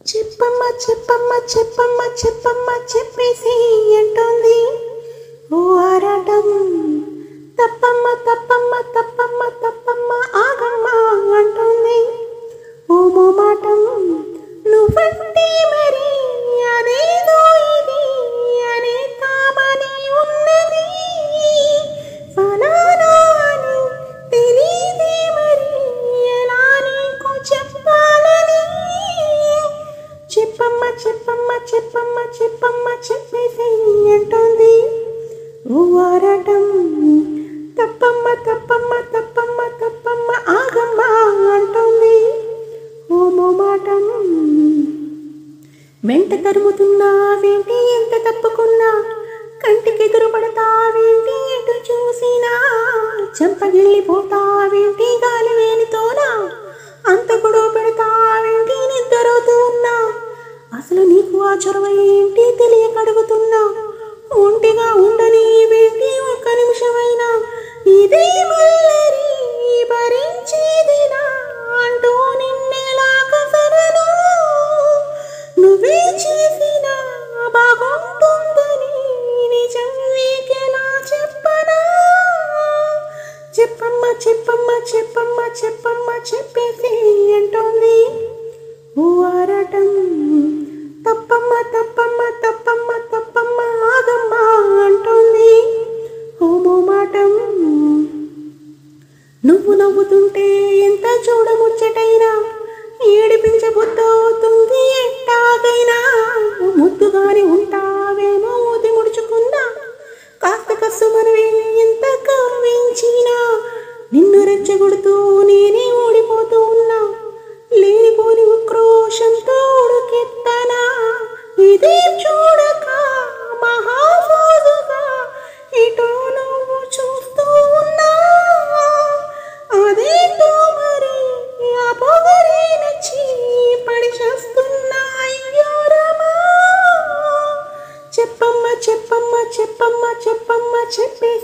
చెప్పమ్మ చెప్పమ్మ చెప్పమ్మ చెప్పమ్మ చెప్పేసి అంటోంది ఓ ఆరాటం తప్పమ్మ తప్పమ్మ తప్పమ్మ తప్పమ్మ ఆగమ్మ అంటోంది ఓ మోమాటం నువ్వంటే మరి అదేదో ఇది అనే తామని ఉన్నది ఫలానా అని తెలీదే మరి ఎలా నీకు చెప్పాలని చెప్పమ్మ చెప్పమ్మ చెప్పమ్మ చెప్పమ్మ చెప్పేసి అంటోంది ఓ ఆరాటం తప్పమ్మ తప్పమ్మ తప్పమ్మ తప్పమ్మ ఆగమ్మ అంటోంది ఓ మోమాటం వెంట తరుముతున్నావేంటి ఎంత తప్పుకున్నా కంటికి ఎదురుపడతావేంటి ఎటు చూసినా చెంపగిల్లిపోతావేంటి గాలి వేలితోనా అంత గొడవ పెడతావేంటి నిద్రవుతూ ఉన్నా అసలు నీకు ఆ చొరవ ఏంటి తెలియక అడుగుతున్నా ఒంటిగా ఉండని వేంటి ఒక్క నిమిషమైనా ఇదే మల్లరి భరించేదినా అంటూ నిన్నెలా కసరను నువ్వే చేసినా బాగుంటుందని నిజం నీకెలా చెప్పనా చెప్పమ్మ చెప్పమ్మ చెప్పమ్మ చెప్పమ్మ చెప్పేసి అంటోంది ఓ ఆరాటం తప్పమ్మ తప్పమ్మ తప్పమ్మ తప్పమ్మ ఆగమ్మ అంటోంది ఓ మోమాటం నువ్వు నవ్వుతుంటే ఎంత చూడముచ్చటైనా ఏడిపించబుద్దవుతుంది ఎట్టాగైనా ముద్దుగానే ఉంటావేమో ఊది ముడుచుకున్నా కాస్త కసు మనవే ఎంత కవ్వించినా నిన్ను రెచ్చగొడుతూ నేనే ఓడిపోతూ ఉన్నా లేనిపోని ఉక్రోషంతో ఉడుకెత్తనా ఇదేం చూడక మహాఫోజుగా ఇటో నువ్వు చూస్తూ ఉన్నా అదేంటో మరి ఆ పొగరే నచ్చి పడి చేస్తున్నా అయ్యో రామా చెప్పమ్మ చెప్పమ్మ చెప్పమ్మ చెప్పమ్మ చెప్పేసి